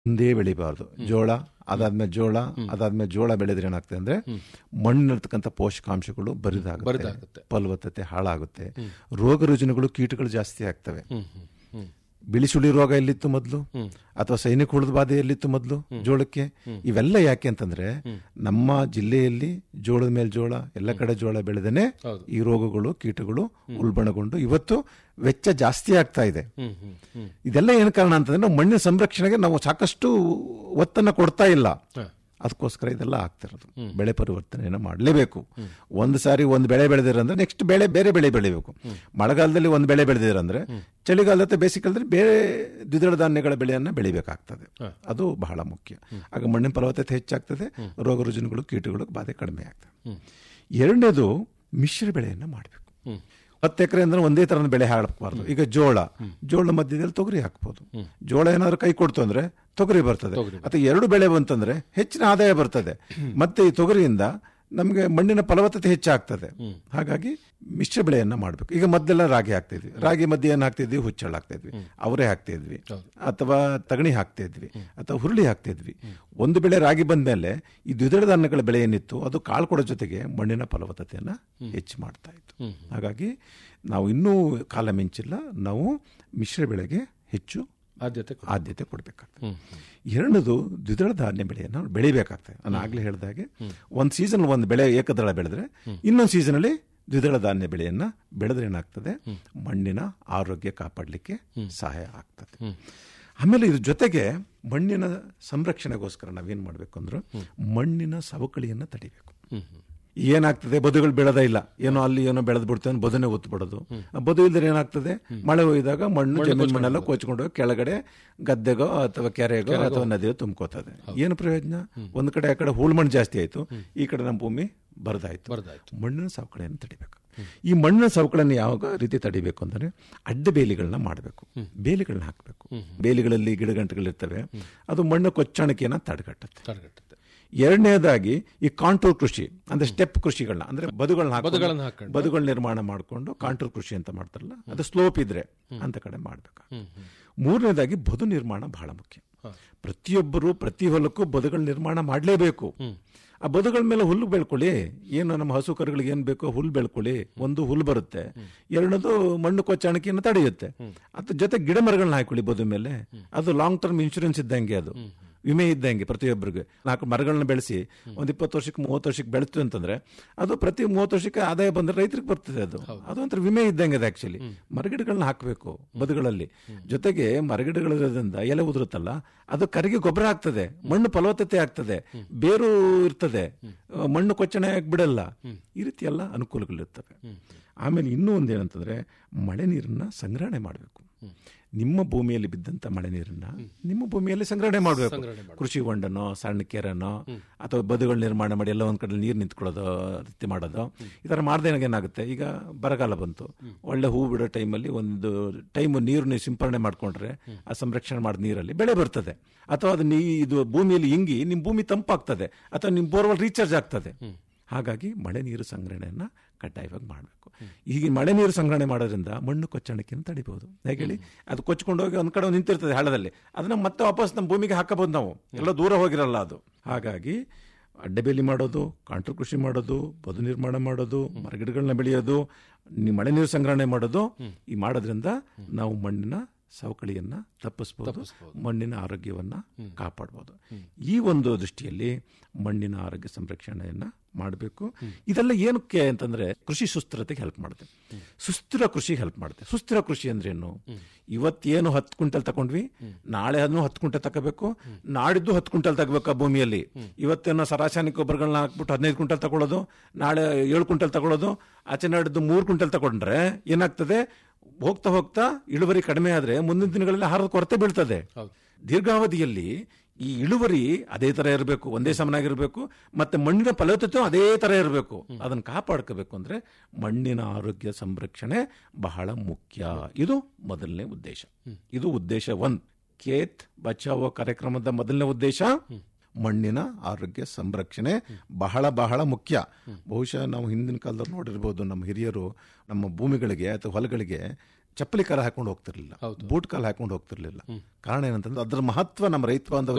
ಒಂದೇ ಬೆಳಿಬಾರ್ದು ಜೋಳ ಅದಾದ್ಮೇಲೆ ಜೋಳ ಅದಾದ್ಮೇಲೆ ಜೋಳ ಬೆಳೆದ್ರೆ ಏನಾಗ್ತದೆ ಅಂದ್ರೆ ಮಣ್ಣಿರ್ತಕ್ಕಂಥ ಪೋಷಕಾಂಶಗಳು ಬರಿದಾಗುತ್ತೆ ಬರಿದಾಗುತ್ತೆ. ಫಲವತ್ತತೆ ಹಾಳಾಗುತ್ತೆ ರೋಗ ರುಜಿನಗಳು ಕೀಟಗಳು ಜಾಸ್ತಿ ಆಗ್ತವೆ ಹ್ಮ್ ಹ್ಮ್ ಹ್ಮ್ ಬಿಳಿಸುಳಿ ರೋಗ ಎಲ್ಲಿತ್ತು ಮೊದಲು ಅಥವಾ ಸೈನಿಕ ಹುಳದ ಬಾಧೆ ಎಲ್ಲಿತ್ತು ಮೊದಲು ಜೋಳಕ್ಕೆ ಇವೆಲ್ಲ ಯಾಕೆ ಅಂತಂದ್ರೆ ನಮ್ಮ ಜಿಲ್ಲೆಯಲ್ಲಿ ಜೋಳದ ಮೇಲೆ ಜೋಳ ಎಲ್ಲ ಕಡೆ ಜೋಳ ಬೆಳೆದೇನೆ ಹೌದು. ಈ ರೋಗಗಳು ಕೀಟಗಳು ಉಲ್ಬಣಗೊಂಡು ಇವತ್ತು ವೆಚ್ಚ ಜಾಸ್ತಿ ಆಗ್ತಾ ಇದೆ ಹ್ಮ್ ಹ್ಮ್ ಹ್ಮ್ ಇದೆಲ್ಲ ಏನು ಕಾರಣ ಅಂತಂದ್ರೆ ನಾವು ಮಣ್ಣಿನ ಸಂರಕ್ಷಣೆಗೆ ನಾವು ಸಾಕಷ್ಟು ಒತ್ತನ್ನ ಕೊಡ್ತಾ ಇಲ್ಲ ಹ. ಅದಕ್ಕೋಸ್ಕರ ಇದೆಲ್ಲ ಆಗ್ತಿರೋದು ಬೆಳೆ ಪರಿವರ್ತನೆಯನ್ನು ಮಾಡಲೇಬೇಕು ಒಂದು ಸಾರಿ ಒಂದು ಬೆಳೆ ಬೆಳೆದಿರಂದ್ರೆ ನೆಕ್ಸ್ಟ್ ಬೆಳೆ ಬೇರೆ ಬೆಳೆ ಬೆಳಿಬೇಕು ಮಳೆಗಾಲದಲ್ಲಿ ಒಂದು ಬೆಳೆ ಬೆಳೆದಿರಂದ್ರೆ ಚಳಿಗಾಲದ ಬೇಸಿಗೆಕಾಲದಲ್ಲಿ ಬೇರೆ ದ್ವಿದಳ ಧಾನ್ಯಗಳ ಬೆಳೆಯನ್ನ ಬೆಳಿಬೇಕಾಗ್ತದೆ ಅದು ಬಹಳ ಮುಖ್ಯ ಆಗ ಮಣ್ಣಿನ ಫಲವತ್ತತೆ ಹೆಚ್ಚಾಗ್ತದೆ ರೋಗ ರುಜಿನಗಳು ಕೀಟಗಳು ಬಾಧೆ ಕಡಿಮೆ ಆಗ್ತದೆ ಎರಡನೇದು ಮಿಶ್ರ ಬೆಳೆಯನ್ನ ಮಾಡಬೇಕು ಹ್ಮ್ ಹತ್ತು ಎಕರೆ ಅಂದ್ರೆ ಒಂದೇ ತರದ ಬೆಳೆ ಹಾಕಬಾರ್ದು ಈಗ ಜೋಳ ಜೋಳ ಮಧ್ಯದಲ್ಲಿ ತೊಗರಿ ಹಾಕ್ಬೋದು ಜೋಳ ಏನಾದ್ರು ಕೈ ಕೊಡ್ತು ಅಂದ್ರೆ ತೊಗರಿ ಬರ್ತದೆ ಅಥವಾ ಎರಡು ಬೆಳೆ ಬಂತಂದ್ರೆ ಹೆಚ್ಚಿನ ಆದಾಯ ಬರ್ತದೆ ಮತ್ತೆ ಈ ತೊಗರಿಯಿಂದ ನಮಗೆ ಮಣ್ಣಿನ ಫಲವತ್ತತೆ ಹೆಚ್ಚಾಗ್ತದೆ ಹಾಗಾಗಿ ಮಿಶ್ರ ಬೆಳೆಯನ್ನ ಮಾಡಬೇಕು ಈಗ ಮೊದಲೆಲ್ಲ ರಾಗಿ ಹಾಕ್ತಿದ್ವಿ ರಾಗಿ ಮಧ್ಯೆ ಏನ್ ಹಾಕ್ತಿದ್ವಿ ಹುಚ್ಚಳ್ಳು ಹಾಕ್ತಿದ್ವಿ ಅವರೇ ಹಾಕ್ತಿದ್ವಿ ಅಥವಾ ತಗಣಿ ಹಾಕ್ತಿದ್ವಿ ಅಥವಾ ಹುರುಳಿ ಹಾಕ್ತಿದ್ವಿ ಒಂದು ಬೆಳೆ ರಾಗಿ ಬಂದ್ಮೇಲೆ ಈ ದ್ವಿದಳ ಧಾನ್ಯಗಳ ಬೆಳೆ ಏನಿತ್ತು ಅದು ಕಾಳು ಕೊಡೋ ಜೊತೆಗೆ ಮಣ್ಣಿನ ಫಲವತ್ತತೆಯನ್ನ ಹೆಚ್ಚು ಮಾಡ್ತಾ ಇತ್ತು ಹಾಗಾಗಿ ನಾವು ಇನ್ನೂ ಕಾಲ ಮಿಂಚಿಲ್ಲ ನಾವು ಮಿಶ್ರ ಬೆಳೆಗೆ ಹೆಚ್ಚು ಆದ್ಯತೆ ಕೊಡಿ. ಆದ್ಯತೆ ಕೊಡಬೇಕಾಗ್ತದೆ ಎರಡನೇದು ದ್ವಿದಳ ಧಾನ್ಯ ಬೆಳೆಯನ್ನು ನಾವು ಬೆಳಿಬೇಕಾಗ್ತದೆ ನಾನು ಆಗ್ಲೇ ಹೇಳಿದಾಗೆ ಒಂದು ಸೀಸನ್ ಒಂದು ಬೆಳೆ ಏಕದಳ ಬೆಳೆದ್ರೆ ಇನ್ನೊಂದು ಸೀಸನಲ್ಲಿ ದ್ವಿದಳ ಧಾನ್ಯ ಬೆಳೆಯನ್ನ ಬೆಳೆದ್ರೆ ಏನಾಗ್ತದೆ ಮಣ್ಣಿನ ಆರೋಗ್ಯ ಕಾಪಾಡಲಿಕ್ಕೆ ಸಹಾಯ ಆಗ್ತದೆ ಆಮೇಲೆ ಇದ್ರ ಜೊತೆಗೆ ಮಣ್ಣಿನ ಸಂರಕ್ಷಣೆಗೋಸ್ಕರ ನಾವೇನ್ ಮಾಡ್ಬೇಕು ಅಂದ್ರೆ ಮಣ್ಣಿನ ಸವಕಳಿಯನ್ನ ತಡಿಬೇಕು ಹ್ಮ್ ಹ್ಮ್ ಏನಾಗ್ತದೆ ಬದುಗಳು ಬೆಳೆದ ಇಲ್ಲ ಏನೋ ಅಲ್ಲಿ ಏನೋ ಬೆಳೆದ್ ಬಿಡ್ತೇವೆ ಬದುನೆ ಒತ್ತು ಬಿಡೋದು ಆ ಬದು ಇಲ್ದ್ರೆ ಏನಾಗ್ತದೆ ಮಳೆ ಹೋಯ್ದಾಗ ಮಣ್ಣು ಜಮೀನ್ ಮಣ್ಣೆಲ್ಲ ಕೊಚ್ಕೊಂಡು ಹೋಗಿ ಕೆಳಗಡೆ ಗದ್ದೆಗೋ ಅಥವಾ ಕೆರೆಗೋ ಅಥವಾ ನದಿಯೋ ತುಂಬ್ಕೋತದೆ ಏನು ಪ್ರಯೋಜನ ಒಂದ್ ಕಡೆ ಆ ಕಡೆ ಹೂಳ್ ಮಣ್ಣು ಜಾಸ್ತಿ ಆಯ್ತು ಈ ಕಡೆ ನಮ್ಮ ಭೂಮಿ ಬರದಾಯ್ತು ಬರದಾಯ್ತು ಮಣ್ಣಿನ ಸವಕಳಿಯನ್ನು ತಡಿಬೇಕು ಈ ಮಣ್ಣಿನ ಸವಕಳಿಯನ್ನು ಯಾವ ರೀತಿ ತಡಿಬೇಕು ಅಂದ್ರೆ ಅಡ್ಡ ಬೇಲಿಗಳನ್ನ ಮಾಡಬೇಕು ಬೇಲಿಗಳನ್ನ ಹಾಕಬೇಕು ಬೇಲಿಗಳಲ್ಲಿ ಗಿಡಗಂಟೆಗಳಿರ್ತವೆ ಅದು ಮಣ್ಣು ಕೊಚ್ಚಾಣಿಕೆಯನ್ನ ತಡೆಗಟ್ಟುತ್ತೆ ತಡೆಗಟ್ಟುತ್ತೆ ಎರಡನೇದಾಗಿ ಈ ಕಾಂಟೂರ್ ಕೃಷಿ ಅಂದ್ರೆ ಸ್ಟೆಪ್ ಕೃಷಿಗಳನ್ನ ಅಂದ್ರೆ ಬದುಗಳನ್ನ ಬದುಗಳನ್ನ ಹಾಕೊಂಡು ಹಾಕೊಂಡು. ಬದುಗಳ ನಿರ್ಮಾಣ ಮಾಡಿಕೊಂಡು ಕಾಂಟೂರ್ ಕೃಷಿ ಅಂತ ಮಾಡ್ತಾರಲ್ಲ ಅದು ಸ್ಲೋಪ್ ಇದ್ರೆ ಅಂತ ಕಡೆ ಮಾಡ್ಬೇಕು ಮೂರನೇದಾಗಿ ಬದು ನಿರ್ಮಾಣ ಬಹಳ ಮುಖ್ಯ ಪ್ರತಿಯೊಬ್ಬರು ಪ್ರತಿ ಹೊಲಕ್ಕೂ ಬದುಗಳ ನಿರ್ಮಾಣ ಮಾಡಲೇಬೇಕು ಆ ಬದುಗಳ ಮೇಲೆ ಹುಲ್ಲು ಬೆಳ್ಕೊಳ್ಳಿ ಏನು ನಮ್ಮ ಹಸು ಕರುಗಳಿಗೆ ಏನ್ ಬೇಕೋ ಹುಲ್ಲು ಬೆಳ್ಕೊಳ್ಳಿ ಒಂದು ಹುಲ್ಲು ಬರುತ್ತೆ ಎರಡನೇದು ಮಣ್ಣು ಕೊಚ್ಚಾಣಿಕೆಯನ್ನು ತಡೆಯುತ್ತೆ ಅದ್ರ ಜೊತೆ ಗಿಡ ಮರಗಳನ್ನ ಹಾಕೊಳ್ಳಿ ಬದು ಮೇಲೆ ಅದು ಲಾಂಗ್ ಟರ್ಮ್ ಇನ್ಶೂರೆನ್ಸ್ ಇದ್ದಂಗೆ ಅದು ವಿಮೆ ಇದ್ದಂಗೆ ಪ್ರತಿಯೊಬ್ಬರಿಗೆ ನಾಲ್ಕು ಮರಗಳನ್ನ ಬೆಳೆಸಿ ಒಂದ್ ಇಪ್ಪತ್ತು ವರ್ಷಕ್ಕೆ ಮೂವತ್ತು ವರ್ಷಕ್ಕೆ ಬೆಳೆತು ಅಂತಂದ್ರೆ ಅದು ಪ್ರತಿ ಮೂವತ್ತು ವರ್ಷಕ್ಕೆ ಆದಾಯ ಬಂದ್ರೆ ರೈತರಿಗೆ ಬರ್ತದೆ ಅದು ಅದು ಒಂಥರ ವಿಮೆ ಇದ್ದಂಗೆ ಅದು ಆಕ್ಚುಲಿ ಮರಗಿಡಗಳನ್ನ ಹಾಕಬೇಕು ಬದುಗಳಲ್ಲಿ ಜೊತೆಗೆ ಮರಗಿಡಗಳಿರೋದ್ರಿಂದ ಎಲೆ ಉದುರುತ್ತಲ್ಲ ಅದು ಕರಿಗೆ ಗೊಬ್ಬರ ಆಗ್ತದೆ ಮಣ್ಣು ಫಲವತ್ತತೆ ಆಗ್ತದೆ ಬೇರು ಇರ್ತದೆ ಆ, ಮಣ್ಣು ಕೊಚ್ಚಣೆ ಬಿಡಲ್ಲ ಈ ರೀತಿ ಎಲ್ಲ ಅನುಕೂಲಗಳಿರ್ತವೆ ಆಮೇಲೆ ಇನ್ನೂ ಒಂದೇನಂತಂದ್ರೆ ಮಳೆ ನೀರನ್ನ ಸಂಗ್ರಹಣೆ ಮಾಡಬೇಕು ನಿಮ್ಮ ಭೂಮಿಯಲ್ಲಿ ಬಿದ್ದಂತ ಮಳೆ ನೀರನ್ನ ನಿಮ್ಮ ಭೂಮಿಯಲ್ಲಿ ಸಂಗ್ರಹಣೆ ಮಾಡಬೇಕು ಕೃಷಿ ಹೊಂಡನೋ ಸಣ್ಣ ಕೆರೆನೋ ಅಥವಾ ಬದುಗಳ ನಿರ್ಮಾಣ ಮಾಡಿ ಎಲ್ಲ ಒಂದ್ ಕಡೆ ನೀರು ನಿಂತ್ಕೊಳ್ಳೋದು ರೀತಿ ಮಾಡೋದು ಈ ತರ ಮಾಡ್ದೆ ಏನಾಗುತ್ತೆ ಈಗ ಬರಗಾಲ ಬಂತು ಒಳ್ಳೆ ಹೂ ಬಿಡೋ ಟೈಮಲ್ಲಿ ಒಂದು ಟೈಮ್ ನೀರು ನೀವು ಸಿಂಪರಣೆ ಮಾಡ್ಕೊಂಡ್ರೆ ಆ ಸಂರಕ್ಷಣೆ ಮಾಡಿದ ನೀರಲ್ಲಿ ಬೆಳೆ ಬರ್ತದೆ ಅಥವಾ ಅದು ನೀ ಇದು ಭೂಮಿಯಲ್ಲಿ ಇಂಗಿ ನಿಮ್ ಭೂಮಿ ತಂಪಾಗ್ತದೆ ಅಥವಾ ನಿಮ್ ಬೋರ್ವೆಲ್ ರೀಚಾರ್ಜ್ ಆಗ್ತದೆ ಹಾಗಾಗಿ ಮಳೆ ನೀರು ಸಂಗ್ರಹಣೆಯನ್ನ ಕಡ್ಡಾಯವಾಗಿ ಮಾಡಬೇಕು ಈಗ ಮಳೆ ನೀರು ಸಂಗ್ರಹಣೆ ಮಾಡೋದ್ರಿಂದ ಮಣ್ಣು ಕೊಚ್ಚಣಿಕೆಯನ್ನು ತಡಿಬಹುದು ಹೇಗೆ ಹೇಳಿ ಅದು ಕೊಚ್ಕೊಂಡು ಹೋಗಿ ಒಂದ್ ಕಡೆ ನಿಂತಿರ್ತದೆ ಹಳ್ಳದಲ್ಲಿ ಅದನ್ನ ಮತ್ತೆ ವಾಪಸ್ ನಮ್ಮ ಭೂಮಿಗೆ ಹಾಕಬಹುದು ನಾವು ಎಲ್ಲ ದೂರ ಹೋಗಿರಲ್ಲ ಅದು ಹಾಗಾಗಿ ಅಡ್ಡಬೇಲಿ ಮಾಡೋದು ಕಾಂಟ್ರ ಕೃಷಿ ಮಾಡೋದು ಬದು ನಿರ್ಮಾಣ ಮಾಡೋದು ಮರಗಿಡಗಳನ್ನ ಬೆಳೆಯೋದು ನಿ- ಮಳೆ ನೀರು ಸಂಗ್ರಹಣೆ ಮಾಡೋದು ಈ ಮಾಡೋದ್ರಿಂದ ನಾವು ಮಣ್ಣಿನ ಸವಕಳಿಯನ್ನ ತಪ್ಪಿಸಬಹುದು ಮಣ್ಣಿನ ಆರೋಗ್ಯವನ್ನ ಕಾಪಾಡಬಹುದು ಈ ಒಂದು ದೃಷ್ಟಿಯಲ್ಲಿ ಮಣ್ಣಿನ ಆರೋಗ್ಯ ಸಂರಕ್ಷಣೆಯನ್ನ ಮಾಡಬೇಕು ಇದೆಲ್ಲ ಏನಕ್ಕೆ ಅಂತಂದ್ರೆ ಕೃಷಿ ಸುಸ್ಥಿರತೆಗೆ ಹೆಲ್ಪ್ ಮಾಡುತ್ತೆ ಸುಸ್ಥಿರ ಕೃಷಿಗೆ ಹೆಲ್ಪ್ ಮಾಡುತ್ತೆ ಸುಸ್ಥಿರ ಕೃಷಿ ಅಂದ್ರೇನು ಇವತ್ತೇನು ಹತ್ತು ಕ್ವಿಂಟಲ್ ತಗೊಂಡ್ವಿ ನಾಳೆ ಅದನ್ನು ಹತ್ತು ಕ್ವಿಂಟಲ್ ತಗೋಬೇಕು ನಾಡಿದ್ದು ಹತ್ತು ಕ್ವಿಂಟಲ್ ತಗೋಬೇಕು ಆ ಭೂಮಿಯಲ್ಲಿ ಇವತ್ತೇನೋ ಸರಾಸಾಯನಿಕ ಗೊಬ್ಬರಗಳನ್ನ ಹಾಕ್ಬಿಟ್ಟು ಹದಿನೈದು ಕ್ವಿಂಟಲ್ ತಗೊಳ್ಳೋದು ನಾಳೆ ಏಳು ಕ್ವಿಂಟಲ್ ತಗೊಳ್ಳೋದು ಆಚೆ ನಾಡಿದ್ದು ಮೂರು ಕ್ವಿಂಟಲ್ ತಗೊಂಡ್ರೆ ಏನಾಗ್ತದೆ ಹೋಗ್ತಾ ಹೋಗ್ತಾ ಇಳುವರಿ ಕಡಿಮೆ ಆದ್ರೆ ಮುಂದಿನ ದಿನಗಳಲ್ಲಿ ಆಹಾರದ ಕೊರತೆ ಬೀಳ್ತದೆ ದೀರ್ಘಾವಧಿಯಲ್ಲಿ ಈ ಇಳುವರಿ ಅದೇ ತರ ಇರಬೇಕು ಒಂದೇ ಸಮನಾಗಿರ್ಬೇಕು ಮತ್ತೆ ಮಣ್ಣಿನ ಫಲವತ್ತತೆ ಅದೇ ತರ ಇರಬೇಕು ಅದನ್ನ ಕಾಪಾಡ್ಕೋಬೇಕು ಅಂದ್ರೆ ಮಣ್ಣಿನ ಆರೋಗ್ಯ ಸಂರಕ್ಷಣೆ ಬಹಳ ಮುಖ್ಯ ಇದು ಮೊದಲನೇ ಉದ್ದೇಶ ಇದು ಉದ್ದೇಶ ಒಂದ್ ಕೇತ್ ಬಚಾವೋ ಕಾರ್ಯಕ್ರಮದ ಮೊದಲನೇ ಉದ್ದೇಶ ಮಣ್ಣಿನ ಆರೋಗ್ಯ ಸಂರಕ್ಷಣೆ ಬಹಳ ಬಹಳ ಮುಖ್ಯ ಬಹುಶಃ ನಾವು ಹಿಂದಿನ ಕಾಲದಲ್ಲಿ ನೋಡಿರ್ಬೋದು ನಮ್ಮ ಹಿರಿಯರು ನಮ್ಮ ಭೂಮಿಗಳಿಗೆ ಅಥವಾ ಹೊಲಗಳಿಗೆ ಚಪ್ಪಲಿ ಕಾಲ ಹಾಕೊಂಡು ಹೋಗ್ತಿರ್ಲಿಲ್ಲ ಬೂಟ್ ಕಾಲ ಹಾಕೊಂಡು ಹೋಗ್ತಿರ್ಲಿಲ್ಲ ಕಾರಣ ಏನಂತಂದ್ರೆ ಅದ್ರ ಮಹತ್ವ ನಮ್ಮ ರೈತ ಬಾಂಧವರಿಗೆ